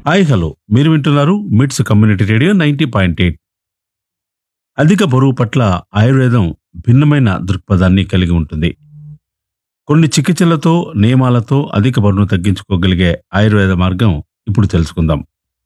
hi hello మీరు వింటున్నారు MITS community radio ninety point eight అధిక బరువు పట్ల ఆయుర్వేదం భిన్నమైన దృక్పథాన్ని కలిగి ఉంటుంది కొన్ని చికిత్సలతో నియమాలతో అధిక బరువును తగ్గించుకోగలిగే ఆయుర్వేద మార్గం ఇప్పుడు తెలుసుకుందాం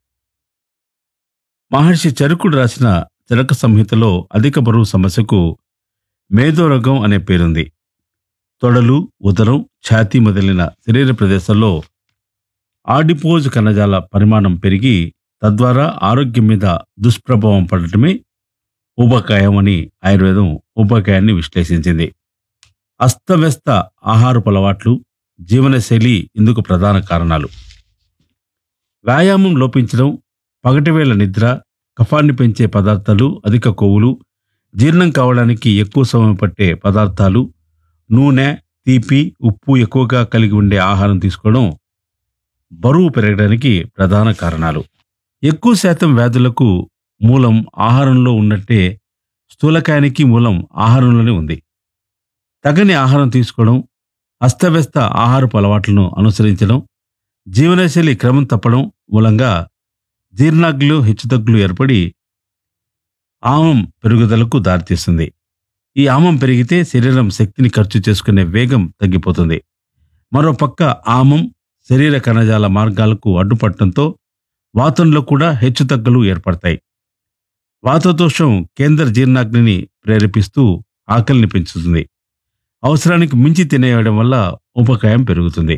మహర్షి చరుకుడు రాసిన చరక సంహితలో అధిక బరువు సమస్యకు మేధోరగం అనే పేరుంది తొడలు ఉదరం ఛాతీ మొదలైన శరీర ప్రదేశాల్లో ఆడిపోజ్ కణజాల పరిమాణం పెరిగి తద్వారా ఆరోగ్యం మీద దుష్ప్రభావం పడటమే ఊబకాయం అని ఆయుర్వేదం ఊబకాయాన్ని విశ్లేషించింది అస్తవ్యస్త ఆహారపు అలవాట్లు జీవనశైలి ఇందుకు ప్రధాన కారణాలు వ్యాయామం లోపించడం పగటివేళ నిద్ర కఫాన్ని పెంచే పదార్థాలు అధిక కొవ్వులు జీర్ణం కావడానికి ఎక్కువ సమయం పట్టే పదార్థాలు నూనె తీపి ఉప్పు ఎక్కువగా కలిగి ఉండే ఆహారం తీసుకోవడం బరువు పెరగడానికి ప్రధాన కారణాలు ఎక్కువ శాతం వ్యాధులకు మూలం ఆహారంలో ఉన్నట్టే స్థూలకాయానికి మూలం ఆహారంలోనే ఉంది తగని ఆహారం తీసుకోవడం అస్తవ్యస్త ఆహారపు అలవాట్లను అనుసరించడం జీవనశైలి క్రమం తప్పడం మూలంగా జీర్ణాగ్లు హెచ్చుతగ్గులు ఏర్పడి ఆమం పెరుగుదలకు దారితీస్తుంది ఈ ఆమం పెరిగితే శరీరం శక్తిని ఖర్చు చేసుకునే వేగం తగ్గిపోతుంది మరోపక్క ఆమం శరీర కణజాల మార్గాలకు అడ్డుపడటంతో వాతంలో కూడా హెచ్చుతగ్గులు ఏర్పడతాయి వాతదోషం కేంద్ర జీర్ణాగ్నిని ప్రేరేపిస్తూ ఆకలిని పెంచుతుంది అవసరానికి మించి తినేయడం వల్ల ఉపకాయం పెరుగుతుంది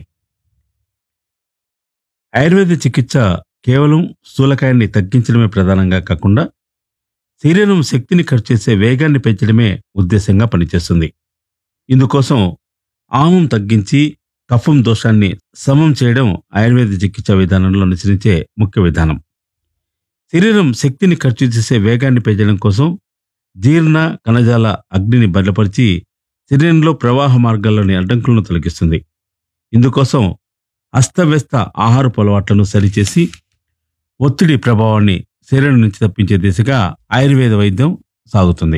ఆయుర్వేద చికిత్స కేవలం స్థూలకాయాన్ని తగ్గించడమే ప్రధానంగా కాకుండా శరీరం శక్తిని ఖర్చు చేసే వేగాన్ని పెంచడమే ఉద్దేశంగా పనిచేస్తుంది ఇందుకోసం ఆమం తగ్గించి కఫం దోషాన్ని సమం చేయడం ఆయుర్వేద చికిత్స విధానంలో అనుసరించే ముఖ్య విధానం శరీరం శక్తిని ఖర్చు చేసే వేగాన్ని పెంచడం కోసం జీర్ణ కణజాల అగ్నిని బలపరిచి శరీరంలో ప్రవాహ మార్గాల్లోని అడ్డంకులను తొలగిస్తుంది ఇందుకోసం అస్తవ్యస్త ఆహారపు అలవాట్లను సరిచేసి ఒత్తిడి ప్రభావాన్ని శరీరం నుంచి తప్పించే దిశగా ఆయుర్వేద వైద్యం సాగుతుంది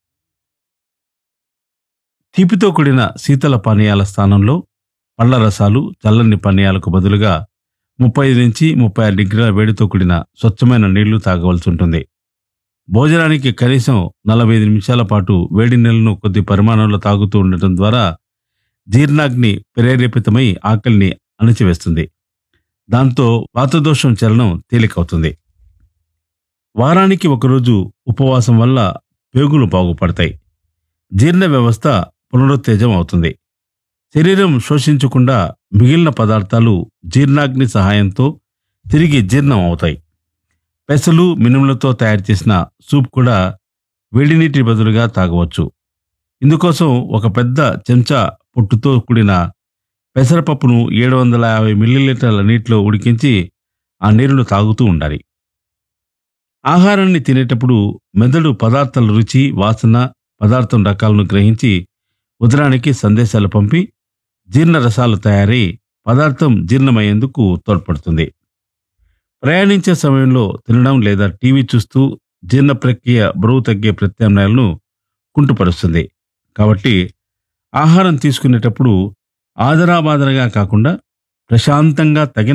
తీపితో కూడిన శీతల పానీయాల స్థానంలో పళ్ళ రసాలు చల్లని పానీయాలకు బదులుగా ముప్పై నుంచి ముప్పై ఆరు డిగ్రీల వేడితో కూడిన స్వచ్ఛమైన నీళ్లు తాగవలసి ఉంటుంది భోజనానికి కనీసం నలభై ఐదు నిమిషాల పాటు వేడి నీళ్లను కొద్ది పరిమాణంలో తాగుతూ ఉండటం ద్వారా జీర్ణాగ్ని ప్రేరేపితమై ఆకలిని అణచివేస్తుంది దాంతో వాతదోషం చలనం తేలికవుతుంది వారానికి ఒకరోజు ఉపవాసం వల్ల పేగులు బాగుపడతాయి జీర్ణ వ్యవస్థ పునరుత్తేజం అవుతుంది శరీరం శోషించకుండా మిగిలిన పదార్థాలు జీర్ణాగ్ని సహాయంతో తిరిగి జీర్ణం అవుతాయి పెసలు మినుములతో తయారు చేసిన సూప్ కూడా వేడి నీటి బదులుగా తాగవచ్చు ఇందుకోసం ఒక పెద్ద చెంచా పొట్టుతో కూడిన పెసరపప్పును ఏడు వందల యాభై మిల్లీలీటర్ల నీటిలో ఉడికించి ఆ నీరును తాగుతూ ఉండాలి ఆహారాన్ని తినేటప్పుడు మెదడు పదార్థాల రుచి వాసన పదార్థం రకాలను గ్రహించి ఉదరానికి సందేశాలు పంపి జీర్ణ రసాలు తయారై పదార్థం జీర్ణమయ్యేందుకు తోడ్పడుతుంది ప్రయాణించే సమయంలో తినడం లేదా టీవీ చూస్తూ జీర్ణ ప్రక్రియ బరువు తగ్గే ప్రత్యామ్నాయాలను కుంటుపరుస్తుంది కాబట్టి ఆహారం తీసుకునేటప్పుడు ఆదరాబాదరగా కాకుండా ప్రశాంతంగా తగిన